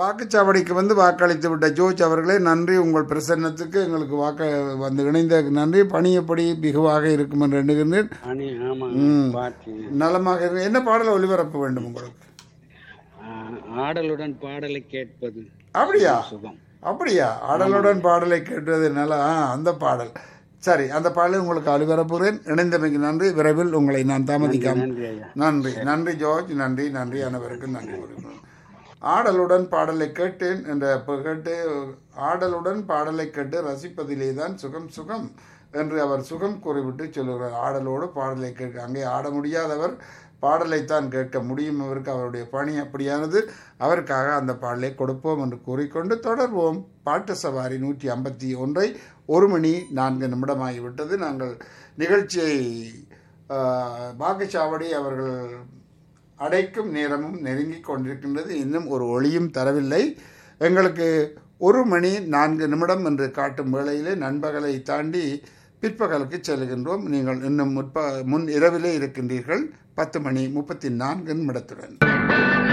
வாக்குச்சாவடிக்கு வந்து வாக்களித்து விட்ட ஜோர்ஜ் அவர்களே நன்றி உங்கள் பிரசன்னத்துக்கு எங்களுக்கு வாக்க வந்து இணைந்த நன்றி பணி எப்படி மிகுவாக இருக்கும் என்று எண்ணுகின்றேன் அணி ஆமா பாட்டு நலமாக இருக்கு என்ன பாடல் ஒளிபரப்ப வேண்டும் உங்களுக்கு ஆ, ஆடலுடன் பாடலை கேட்பது அப்படியா சுகம் அப்படியா ஆடலுடன் பாடலை கேட்டது நல்லா ஆ, அந்த பாடல் சரி அந்த பாடலை உங்களுக்கு ஒளிபரப்புகிறேன் இணைந்தமைக்கு நன்றி விரைவில் உங்களை நான் தாமதிக்காமல் நன்றி ஐயா நன்றி நன்றி ஜார்ஜ் நன்றி நன்றி அனைவருக்கும் நன்றி கூறுகிறேன். ஆடலுடன் பாடலை கேட்டேன் என்ற ப- கேட்டு ஆடலுடன் பாடலை கேட்டு ரசிப்பதிலே தான் சுகம் சுகம் என்று அவர் சுகம் கூறிவிட்டு சொல்லுகிறார் ஆடலோடு பாடலை கேட்க அங்கே ஆட முடியாதவர் பாடலைத்தான் கேட்க முடியும் அவருக்கு அவருடைய பணி அப்படியானது அவருக்காக அந்த பாடலை கொடுப்போம் என்று கூறிக்கொண்டு தொடர்வோம் பாட்டு சவாரி நூற்றி ஐம்பத்தி ஒன்றை ஒரு மணி நான்கு நிமிடமாகிவிட்டது நாங்கள் நிகழ்ச்சியை ஆஹ், வாக்குச்சாவடி அவர்கள் அடைக்கும் நேரமும் நெருங்கிக் கொண்டிருக்கின்றது இன்னும் ஒரு ஒளியும் தரவில்லை எங்களுக்கு ஒரு மணி நான்கு நிமிடம் என்று காட்டும் வேளையிலே நண்பகலை தாண்டி பிற்பகலுக்கு செல்கின்றோம் நீங்கள் இன்னும் முற்ப முன் இரவிலே இருக்கின்றீர்கள் பத்து மணி முப்பத்தி நான்கு நிமிடத்துடன்